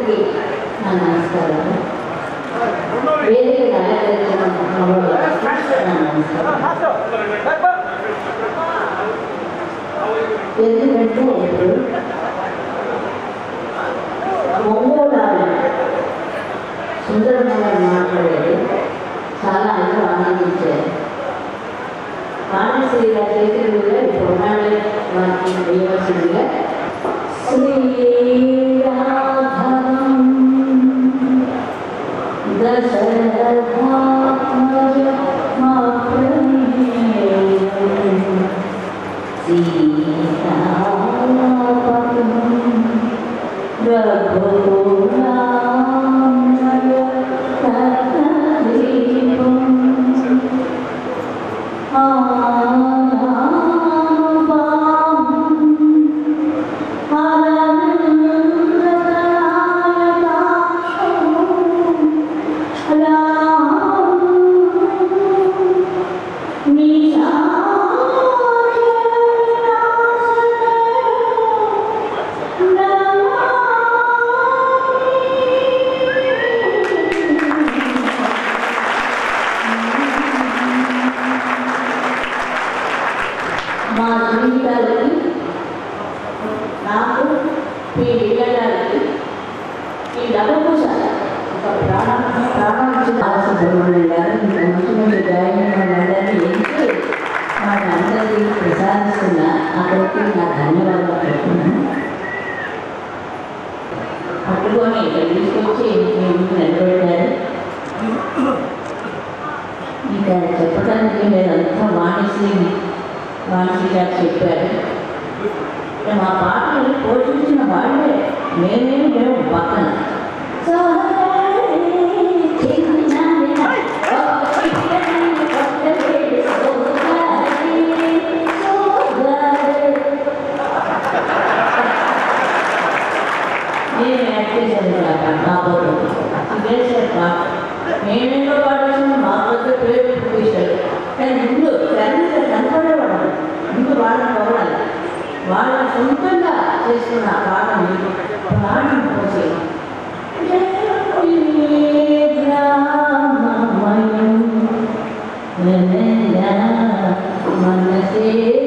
అందరికీ నా నమస్కారాలు వేదిక అలంకరించిన మగవాళ్ళకి నా నమస్కారం ఎందుకంటే ఇప్పుడు ఒంగోలు సుందరమైన మాట్లాడేది చాలా అందరూ ఆనందించారు వాణిశ్రీ గారి చేతుల మీద ఇప్పుడు ఉన్నాడే వారికి వేయవలసిందిగా శ్రీరాఘవం దశరథాత్మజ మా ప్రణేయం సీతాపదం రఘురామయ తదీపం మా జీవితాలకి నాకు మీ విజయాలకి ఈ నవభూష ఒక ప్రాణం ప్రాణించిన బాలసుబ్రహ్మణ్యం గారు ఇంత మంచి మంచి గాయని వాళ్ళందరినీ ఎంచి వాటి అందరికీ ప్రసాదిస్తున్న అక్కడికి నా ధన్యవాదాలు చెప్తున్నాను పట్టుకొని ఇక్కడ తీసుకొచ్చి మేము నిలబెట్టారు ఇక చెప్పడానికి మీరు అంతా వాణిశ్రీ వాణిశ్రీ గారు చెప్పారు ఇక మా పాటలు పోషించిన వాళ్ళే మేమేమి లేవు పక్కన నేను యాక్ట్ చేశాను నా పాట ఇదే సార్ పాట మేమేమో పాడాల్సిన మా పెద్ద పేరు చూశారు కానీ ముందు కనీస కనపడేవాడు ముందు వాళ్ళని పొగడాలి వాళ్ళ సొంతంగా చేసుకున్న ఆ పాట మీరు ప్రాణం పోసే మనసే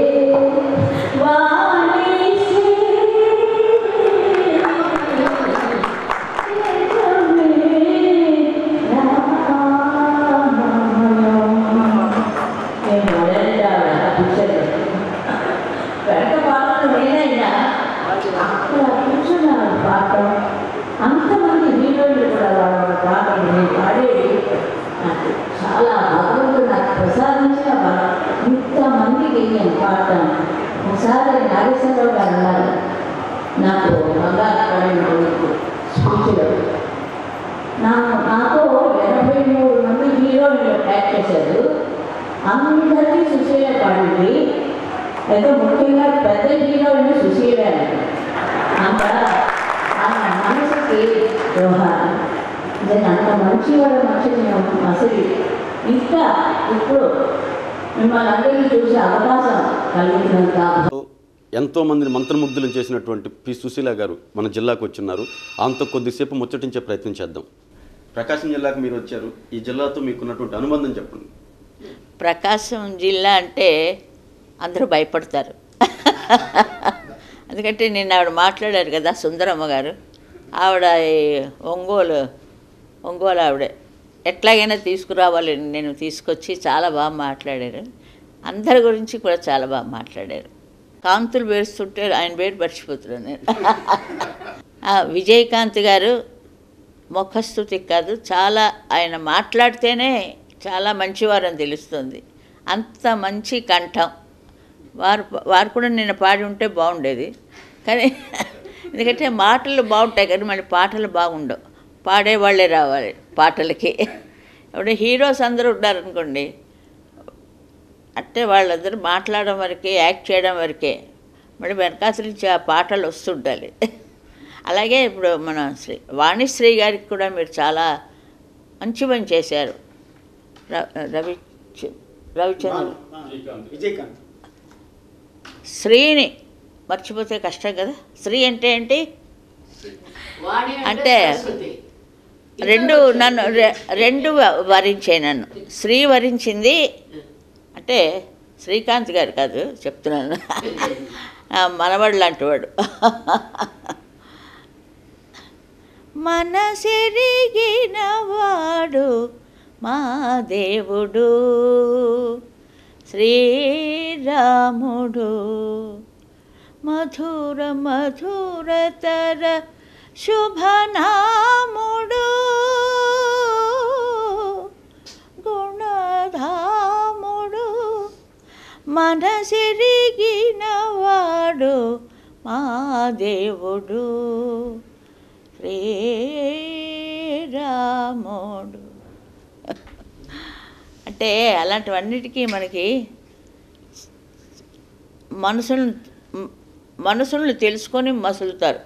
వెనక పాటలు నేనైనా అక్కడ కూర్చున్నారు పాట అంతమంది హీరోయిన్లు కూడా వాళ్ళ పాటలు నేను పాడేది నాకు చాలా భగవంతుడు నాకు ప్రసాదించిన వరం. ఇంతమందికి నేను పాడతాను ఒకసారి నాగేశ్వరరావు గారు అన్నారు నాకు బంగారు పడిన స్పీచ్లో నాకు నాతో ఎనభై మూడు మంది హీరోయిన్లు యాక్ట్ చేశారు అందరికీ సుశీల పాడింది అయితే ముఖ్యంగా పెద్ద హీరోయిన్ సుశీల అంత ఆమె మనసుకి వ్యవహారం నేను అంత మంచివాడు మంచి అసలు ఇంకా ఇప్పుడు మిమ్మల్ని అందరికీ చూసే అవకాశం కలిగినంత ఎంతో మందిని మంత్రముగ్ధులను చేసినటువంటి పి సుశీల గారు మన జిల్లాకు వచ్చిన్నారు ఆమెతో కొద్దిసేపు ముచ్చటించే ప్రయత్నం చేద్దాం ప్రకాశం జిల్లాకు మీరు వచ్చారు ఈ జిల్లాతో మీకున్నటువంటి అనుబంధం చెప్పండి ప్రకాశం జిల్లా అంటే అందరూ భయపడతారు ఎందుకంటే నిన్న ఆవిడ మాట్లాడారు కదా సుందరమ్మ గారు ఆవిడ ఈ ఒంగోలు ఒంగోలు ఆవిడే ఎట్లాగైనా తీసుకురావాలి నేను తీసుకొచ్చి చాలా బాగా మాట్లాడారు అందరి గురించి కూడా చాలా బాగా మాట్లాడారు కాంతులు వేస్తుంటే ఆయన పేరు మర్చిపోతున్నాను నేను ఆ, విజయకాంత్ గారు ముఖస్థుతి కాదు చాలా ఆయన మాట్లాడితేనే చాలా మంచివారని తెలుస్తుంది అంత మంచి కంఠం వారు వారు కూడా నిన్న పాడి ఉంటే బాగుండేది కానీ ఎందుకంటే మాటలు బాగుంటాయి కానీ మళ్ళీ పాటలు బాగుండవు పాడేవాళ్ళే రావాలి పాటలకి ఇప్పుడు హీరోస్ అందరూ ఉన్నారనుకోండి అంటే వాళ్ళందరూ మాట్లాడడం వరకే యాక్ట్ చేయడం వరకే మరి వెనకాల నుంచి ఆ పాటలు వస్తుండాలి అలాగే ఇప్పుడు మన శ్రీ వాణిశ్రీ గారికి కూడా మీరు చాలా మంచి పని చేశారు ర- రవి చ- రవిచంద్ర విజయకాంత్ శ్రీని మర్చిపోతే కష్టం కదా శ్రీ అంటే ఏంటి వాణి అంటే సరస్వతి. రెండు నన్ను రె- రెండు వ- వరించాయి నన్ను శ్రీ వరించింది అంటే శ్రీకాంత్ గారు కాదు చెప్తున్నాను ఆ మనవడు లాంటి వాడు మనసెరిగిన వాడు మా దేవుడు శ్రీరాముడు మధుర మధురతర శుభనాముడు గుణధాముడు మనసిరిగిన వాడు మా దేవుడు శ్రీరాముడు అంటే అలాంటివన్నిటికీ మనకి మనసులను మనసులను తెలుసుకొని మసులుతారు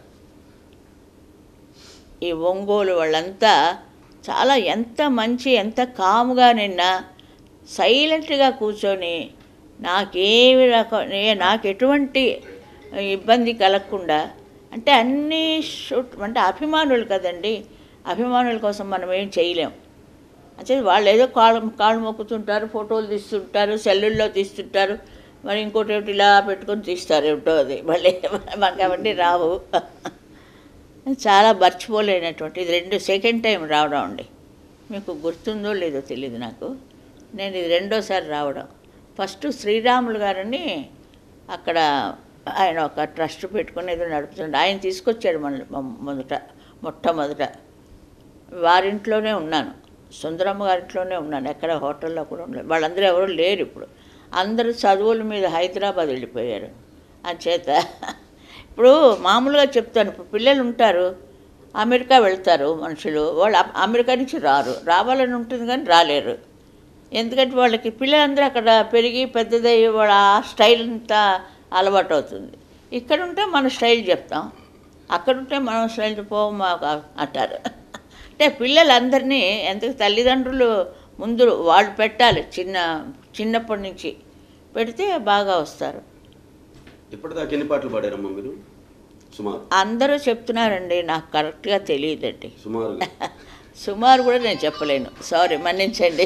ఈ ఒంగోలు వాళ్ళంతా చాలా ఎంత మంచి ఎంత కాముగా నిన్న సైలెంట్గా కూర్చొని నాకేమి రకం నే- నాకు ఎటువంటి ఇబ్బంది కలగకుండా అంటే అన్నీ షూట్ అంటే అభిమానులు కదండి అభిమానుల కోసం మనం ఏం చేయలేం అంటే వాళ్ళు ఏదో కాళ్ళు కాళ్ళు మొక్కుతుంటారు ఫోటోలు తీస్తుంటారు సెల్లుల్లో తీస్తుంటారు మరి ఇంకోటి ఒకటి ఇలా పెట్టుకొని తీస్తారు ఏమిటో అది మళ్ళీ మనకు అవన్నీ రావు చాలా మర్చిపోలేనటువంటి ఇది రెండు సెకండ్ టైం రావడం అండి మీకు గుర్తుందో లేదో తెలియదు నాకు నేను ఇది రెండోసారి రావడం ఫస్ట్ శ్రీరాములు గారని అక్కడ ఆయన ఒక ట్రస్ట్ పెట్టుకుని ఏదో నడుపుతుండే ఆయన తీసుకొచ్చాడు మన మొ- మొదట మొట్టమొదట వారింట్లోనే ఉన్నాను సుందరమ్మ గారింట్లోనే ఉన్నాను ఎక్కడ హోటల్లో కూడా ఉండలేదు వాళ్ళందరూ ఎవరు లేరు ఇప్పుడు అందరూ చదువుల మీద హైదరాబాద్ వెళ్ళిపోయారు చేత ఇప్పుడు మామూలుగా చెప్తాను ఇప్పుడు పిల్లలు ఉంటారు అమెరికా వెళ్తారు మనుషులు వాళ్ళు అ- అమెరికా నుంచి రారు రావాలని ఉంటుంది కానీ రాలేరు ఎందుకంటే వాళ్ళకి పిల్లలందరూ అక్కడ పెరిగి పెద్దదయ్యి వాళ్ళ ఆ స్టైల్ అంతా అలవాటు అవుతుంది ఇక్కడ ఉంటే మన స్టైల్ చెప్తాం అక్కడ ఉంటే మనం స్టైల్ పో మాకు అంటారు అంటే పిల్లలందరినీ ఎందుకు తల్లిదండ్రులు ముందు వాళ్ళు పెట్టాలి చిన్న చిన్నప్పటి నుంచి పెడితే బాగా వస్తారు ఇప్పటిదాకా ఎన్ని పాటలు పాడారమ్మా మీరు సుమారు అందరూ చెప్తున్నారండి నాకు కరెక్ట్గా తెలియదండి సుమారుగా సుమారు కూడా నేను చెప్పలేను సారీ మన్నించండి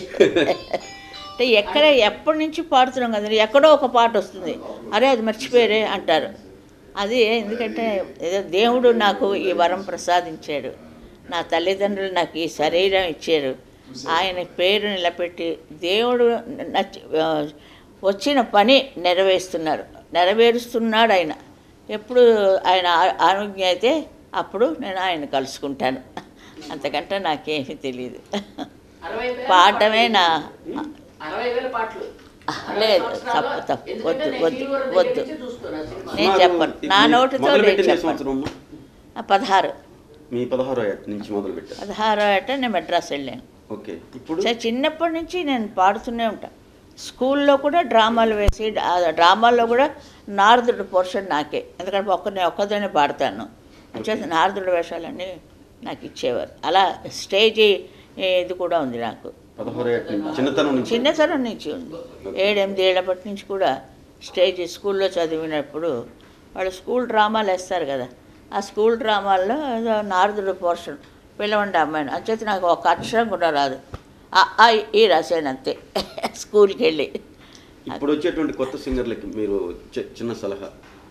అంటే ఎక్కడ ఎప్పటి నుంచి పాడుతున్నాం కదండి ఎక్కడో ఒక పాట వస్తుంది అరే అది మర్చిపోయారే అంటారు అది ఎందుకంటే ఏదో దేవుడు నాకు ఈ వరం ప్రసాదించాడు నా తల్లిదండ్రులు నాకు ఈ శరీరం ఇచ్చారు ఆయన పేరు నిలబెట్టి దేవుడు నచ్చి ఆ, వచ్చిన పని నెరవేరుస్తున్నారు నెరవేరుస్తున్నాడు ఆయన ఎప్పుడు ఆయన ఆ- ఆరోగ్య అయితే అప్పుడు నేను ఆయన కలుసుకుంటాను అంతకంటే నాకేమీ తెలియదు అరవై వేల పాడటమే నా అరవై వేల పాటలు లేదు తప్పు తప్పు ఎందుకంటే వద్దు నేను వద్దు ఫీవర్ దగ్గర వద్దు నుంచి చూస్తున్నా సినిమా. నేను సుమారు చెప్పను నా మీ నోటితో నేను మొదలుపెట్టిన చెప్పను సంవత్సరం అమ్మా ఆ, పదహారు మీ పదహారో ఏట నుంచి మొదలు పెట్టారు పదహారో ఏట నేను మెడ్రాస్ వెళ్ళాను ఓకే ఇప్పుడు సో చిన్నప్పటి నుంచి నేను పాడుతూనే ఉంటాను స్కూల్లో కూడా డ్రామాలు వేసి ఆ డ్రామాల్లో కూడా నారదుడు పోర్షన్ నాకే ఎందుకంటే ఒక్క నేను ఒక్కదాన్ని పాడతాను వచ్చేసి నారదుడు వేషాలన్నీ నాకు ఇచ్చేవారు అలా స్టేజ్ ఇది కూడా ఉంది నాకు పదహారో ఏట నుంచి చిన్నతనం నుంచి చిన్నతనం నుంచి ఉంది ఏడెనిమిది ఏళ్ళప్పటి నుంచి కూడా స్టేజ్ స్కూల్లో చదివినప్పుడు వాళ్ళు స్కూల్ డ్రామాలు వేస్తారు కదా ఆ స్కూల్ డ్రామాల్లో ఏదో నారదుడు పోర్షన్ పిల్లవండి అమ్మాయిని అంచేత నాకు ఒక అక్షరం కూడా రాదు ఆ ఆ, ఈ రాశాను అంతే స్కూల్కి వెళ్ళి ఇప్పుడు వచ్చేటువంటి కొత్త సింగర్లకి మీరు చి- చిన్న సలహా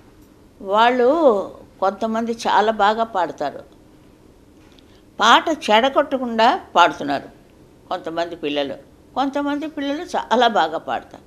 వాళ్ళు కొంతమంది చాలా బాగా పాడతారు పాట చెడగొట్టకుండా పాడుతున్నారు కొంతమంది పిల్లలు కొంతమంది పిల్లలు చాలా బాగా పాడతారు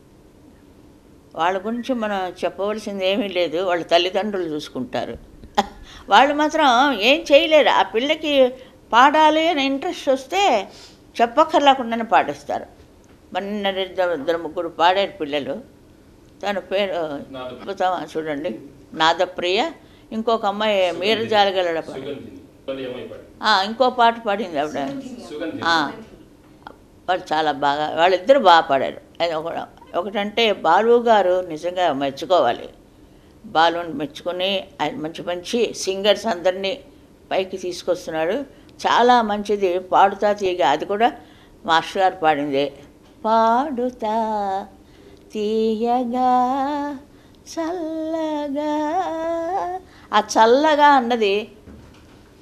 వాళ్ళ గురించి మనం చెప్పవలసింది ఏమీ లేదు వాళ్ళ తల్లిదండ్రులు చూసుకుంటారు వాళ్ళు మాత్రం ఏం చేయలేరు ఆ పిల్లకి పాడాలి అని ఇంట్రెస్ట్ వస్తే చెప్పక్కర్లేకుండానే పాడిస్తారు మరి నిన్న ఇద్దరు ఇద్దరు ముగ్గురు పాడారు పిల్లలు తన పేరు అద్భుతం చూడండి నాదప్రియ ఇంకొక అమ్మాయి మీరు జాలగలడ పాడి ఆ, ఇంకో పాట పాడింది ఆవిడ ఆ, వాళ్ళు చాలా బాగా వాళ్ళిద్దరు బాగా పాడారు అది ఒక ఒకటంటే బాలు గారు నిజంగా మెచ్చుకోవాలి బాలుని మెచ్చుకొని ఆయన మంచి మంచి సింగర్స్ అందరినీ పైకి తీసుకొస్తున్నాడు చాలా మంచిది పాడుతా తీగ అది కూడా మాస్టర్ గారు పాడిందే పాడుతా తీయగా చల్లగా ఆ చల్లగా అన్నది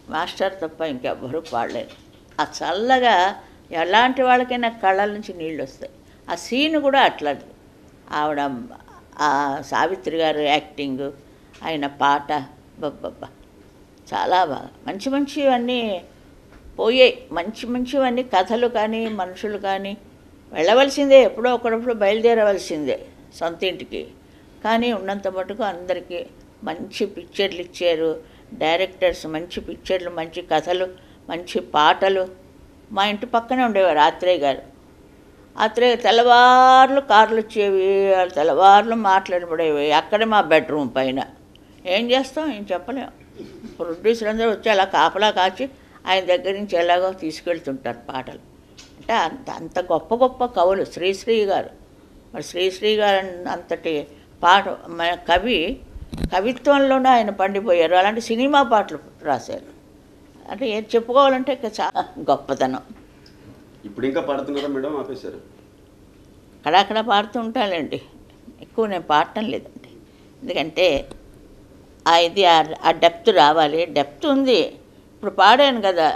మాస్టర్ తప్ప ఇంకెవ్వరూ పాడలేరు ఆ చల్లగా ఎలాంటి వాళ్ళకైనా కళ్ళ నుంచి నీళ్ళు వస్తాయి ఆ సీన్ కూడా అట్లాంటిది ఆవిడ ఆ సావిత్రి గారు యాక్టింగ్ ఆయన పాట బబ్బబ్బా చాలా బాగా మంచి మంచివన్నీ పోయాయి మంచి మంచివన్నీ కథలు కానీ మనుషులు కానీ వెళ్ళవలసిందే ఎప్పుడో ఒకడప్పుడు బయలుదేరవలసిందే సొంత ఇంటికి కానీ ఉన్నంత మటుకు అందరికీ మంచి పిక్చర్లు ఇచ్చారు డైరెక్టర్స్ మంచి పిక్చర్లు మంచి కథలు మంచి పాటలు మా ఇంటి పక్కనే ఉండేవారు ఆత్రేయ గారు ఆత్రేయ తెల్లవార్లు కార్లు వచ్చేవి తెల్లవార్లు మాట్లాడబడేవి అక్కడే మా బెడ్రూమ్ పైన ఏం చేస్తాం ఏం చెప్పలేం ప్రొడ్యూసర్ అందరూ వచ్చి అలా కాపలా కాచి ఆయన దగ్గర నుంచి ఎలాగో తీసుకెళ్తుంటారు పాటలు అంటే అంత అంత గొప్ప గొప్ప కవులు శ్రీశ్రీ గారు మరి శ్రీశ్రీ గారు అంతటి పాట మన కవి కవిత్వంలోనే ఆయన పండిపోయారు అలాంటి సినిమా పాటలు రాశారు అంటే ఏం చెప్పుకోవాలంటే ఇక చాలా గొప్పతనం ఇప్పుడు ఇంకా పాడుతున్నారా మేడం ఆపేశారు అక్కడక్కడ పాడుతూ ఉంటానండి ఎక్కువ నేను పాడటం లేదండి ఎందుకంటే ఆ ఇది ఆ- ఆ డెప్త్ రావాలి డెప్త్ ఉంది ఇప్పుడు పాడాను కదా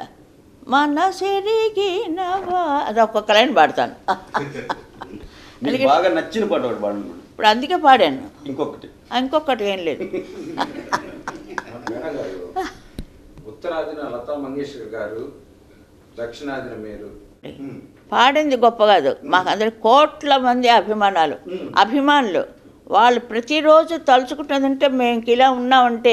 మనసెరిగినవా అది ఒక్కొక్క లైన్ పాడతాను మీకు బాగా నచ్చిన పాట ఒకటి పాడండి మేడం ఇప్పుడు అందుకే పాడాను ఇంకొకటి ఇంకొకటి ఏం లేదు మేడం గారు ఉత్తరాదిన లతా మంగేష్కర్ గారు దక్షిణాదిన మీరు పాడింది గొప్ప కాదు మాకు అందరి కోట్ల మంది అభిమానాలు అభిమానులు వాళ్ళు ప్రతిరోజు తలుచుకుంటుందంటే మేము ఇంక ఇలా ఉన్నామంటే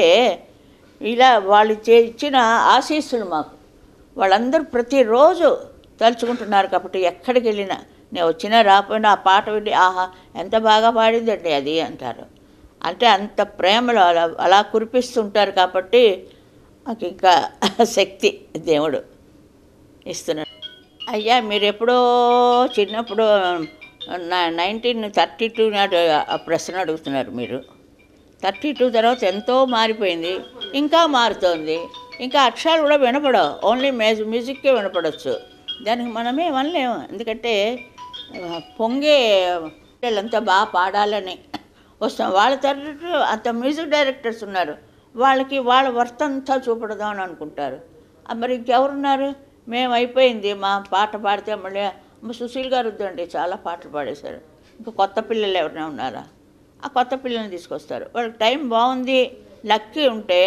ఇలా వాళ్ళు చే- ఇచ్చిన ఆశీస్సులు మాకు వాళ్ళందరూ ప్రతిరోజు తలుచుకుంటున్నారు కాబట్టి ఎక్కడికి వెళ్ళినా నేను వచ్చినా రాకపోయినా ఆ పాట విని ఆహా ఎంత బాగా పాడిందండి అది అంటారు అంటే అంత ప్రేమలు అలా అలా కురిపిస్తుంటారు కాబట్టి మాకు ఇంకా శక్తి దేవుడు ఇస్తున్నాడు అయ్యా మీరు ఎప్పుడో చిన్నప్పుడు నైన్టీన్ థర్టీ టూ నాటి ఆ ప్రశ్న అడుగుతున్నారు మీరు థర్టీ టూ తర్వాత ఎంతో మారిపోయింది ఇంకా మారుతోంది ఇంకా అక్షరాలు కూడా వినపడవు ఓన్లీ మ్యూజ్ మ్యూజిక్కే వినపడవచ్చు దానికి మనమే వనలేము ఎందుకంటే ఆ, పొంగే వీళ్ళంతా బాగా పాడాలని వస్తాం వాళ్ళ తరగతి అంత మ్యూజిక్ డైరెక్టర్స్ ఉన్నారు వాళ్ళకి వాళ్ళ వర్త్ అంతా చూపడదాం అని అనుకుంటారు ఆ, మరి ఇంకెవరున్నారు మేము అయిపోయింది మా పాట పాడితే మళ్ళీ అమ్మ సుశీల్ గారు వద్దండి చాలా పాటలు పాడేశారు ఇంకా కొత్త పిల్లలు ఎవరైనా ఉన్నారా ఆ కొత్త పిల్లల్ని తీసుకొస్తారు వాళ్ళకి టైం బాగుంది లక్కీ ఉంటే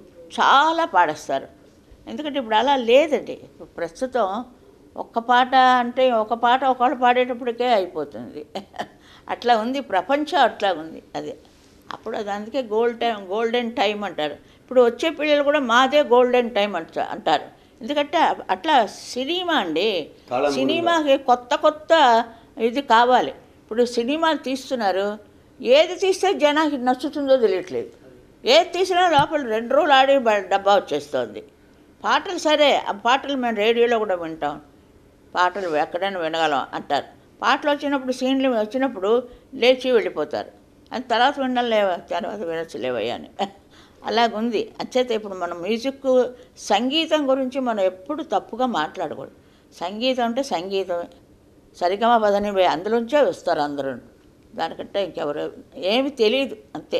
చాలా పాడేస్తారు ఎందుకంటే ఇప్పుడు అలా లేదండి ఇప్పుడు ప్రస్తుతం ఒక్క పాట అంటే ఒక పాట ఒకళ్ళు పాడేటప్పటికే అయిపోతుంది అట్లా ఉంది ప్రపంచం అట్లా ఉంది అది అప్పుడు అది అందుకే గోల్డ్ టైం గోల్డెన్ టైం అంటారు ఇప్పుడు వచ్చే పిల్లలు కూడా మాదే గోల్డెన్ టైం అంట అంటారు ఎందుకంటే అట్లా సినిమా అండి కాలం సినిమాకి కొత్త కొత్త ఇది కావాలి ఇప్పుడు సినిమాలు తీస్తున్నారు ఏది తీస్తే జనానికి నచ్చుతుందో తెలియట్లేదు ఏది తీసినా లోపల రెండు రోజులు ఆడి బ- డబ్బా వచ్చేస్తుంది పాటలు సరే ఆ పాటలు మేము రేడియోలో కూడా వింటాం పాటలు ఎక్కడైనా వినగలం అంటారు పాటలు వచ్చినప్పుడు సీన్లు వచ్చినప్పుడు లేచి వెళ్ళిపోతారు అని తర్వాత వినడం లేవ తర్వాత వినొచ్చు లేవయ్యా అని అలాగుంది అంచేత ఇప్పుడు మనం మ్యూజిక్ సంగీతం గురించి మనం ఎప్పుడు తప్పుగా మాట్లాడకూడదు సంగీతం అంటే సంగీతమే సరిగమ పదని అందులోంచే వస్తారు అందరూ దానికంటే ఇంకెవరు ఏమి తెలియదు అంతే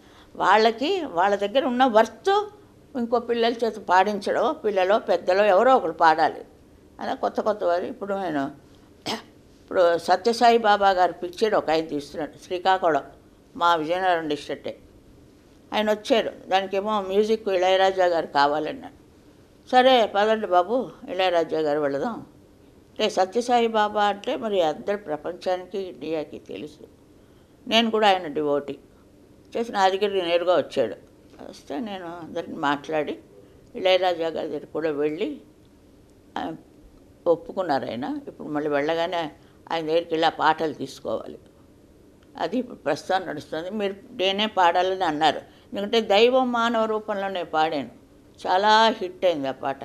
వాళ్ళకి వాళ్ళ దగ్గర ఉన్న వర్త్ ఇంకో పిల్లల చేత పాడించడం పిల్లలో పెద్దలో ఎవరో ఒకరు పాడాలి అలా కొత్త కొత్త వారు ఇప్పుడు నేను ఇప్పుడు సత్యసాయి బాబా గారి పిక్చర్ ఒక ఆయన తీస్తున్నాడు శ్రీకాకుళం మా విజయనగరం డిస్ట్రిక్టే ఆయన వచ్చారు దానికేమో మ్యూజిక్ ఇళయరాజా గారు కావాలన్నాడు సరే పదండి బాబు ఇళయరాజా గారు వెళదాం అంటే సత్యసాయి బాబా అంటే మరి అందరి ప్రపంచానికి ఇండియాకి తెలుసు నేను కూడా ఆయన డివోటీ చేసి నా దగ్గరికి నేరుగా వచ్చాడు వస్తే నేను అందరిని మాట్లాడి ఇళయరాజా గారి దగ్గర కూడా వెళ్ళి ఆ, ఒప్పుకున్నారు ఆయన ఇప్పుడు మళ్ళీ వెళ్ళగానే ఆయన దగ్గరికి వెళ్ళి ఆ పాటలు తీసుకోవాలి అది ఇప్పుడు ప్రస్తుతం నడుస్తుంది మీరు నేనే పాడాలని అన్నారు ఎందుకంటే దైవం మానవ రూపంలోనే పాడాను చాలా హిట్ అయింది ఆ పాట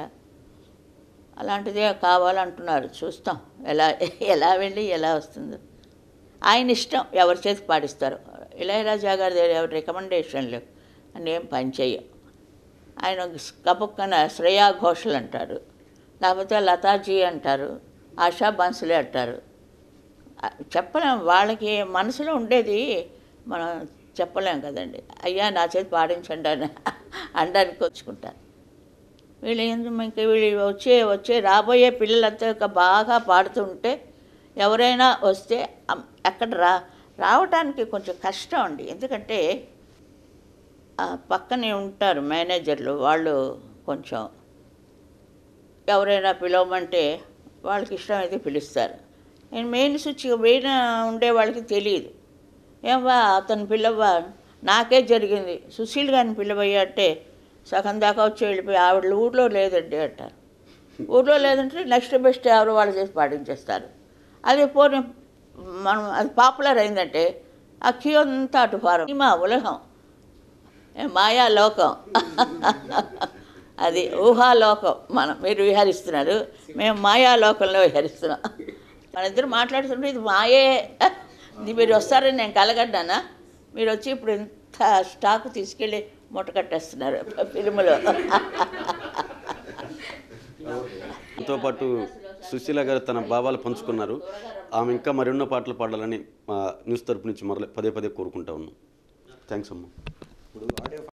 అలాంటిదే కావాలంటున్నారు చూస్తాం ఎలా ఎలా వెళ్ళి ఎలా వస్తుందో ఆయన ఇష్టం ఎవరి చేతి పాడిస్తారు ఇళయరాజా గారి దగ్గర ఎవరి రికమెండేషన్లు అని ఏం పని చెయ్యం ఆయన కపుక్కన శ్రేయా ఘోషల్ అంటారు లేకపోతే లతాజీ అంటారు ఆశా బన్సులే అంటారు ఆ, చెప్పలేం వాళ్ళకి మనసులో ఉండేది మనం చెప్పలేం కదండి అయ్యా నా చేతి పాడించండి అని అనడానికి వచ్చుకుంటారు వీళ్ళు ఎందుకు ఇంకా వీళ్ళు వచ్చే వచ్చే రాబోయే పిల్లలంతా ఇంకా బాగా పాడుతుంటే ఎవరైనా వస్తే అమ్- అక్కడ రా రావడానికి కొంచెం కష్టం అండి ఎందుకంటే ఆ పక్కనే ఉంటారు మేనేజర్లు వాళ్ళు కొంచెం ఎవరైనా పిలవమంటే వాళ్ళకి ఇష్టమైతే పిలుస్తారు నేను మెయిన్ స్విచ్ మెయిన్ ఉండే వాళ్ళకి తెలియదు ఏమా అతను పిల్లవ్వా నాకే జరిగింది సుశీల్ గారిని పిల్లవయ్యా అంటే సగం దాకా వచ్చి వెళ్ళిపోయి ఆవిడ ఊర్లో లేదండి అంటారు ఊర్లో లేదంటే నెక్స్ట్ బెస్ట్ ఎవరు వాళ్ళు చేసి పాటించేస్తారు అదే పోనీ మనం అది పాపులర్ అయిందంటే ఆ క్యూ అంతా అటు ఫారం మా ఉలహం ఏ మాయా లోకం అది ఊహాలోకం మనం మీరు విహరిస్తున్నారు మేము మాయా లోకంలో విహరిస్తున్నాం మన ఇద్దరు మాట్లాడుతుంటే ఇది మాయే ఇది మీరు వస్తారని నేను కలగడ్డానా మీరు వచ్చి ఇప్పుడు ఇంత స్టాక్ తీసుకెళ్ళి మూట కట్టేస్తున్నారు ఫిల్ములో దాంతో పాటు సుశీల గారు తన భావాలు పంచుకున్నారు ఆమె ఇంకా మరెన్నో పాటలు పాడాలని మా న్యూస్ తరపు నుంచి మరల పదే పదే కోరుకుంటా ఉన్నాం థ్యాంక్స్ అమ్మా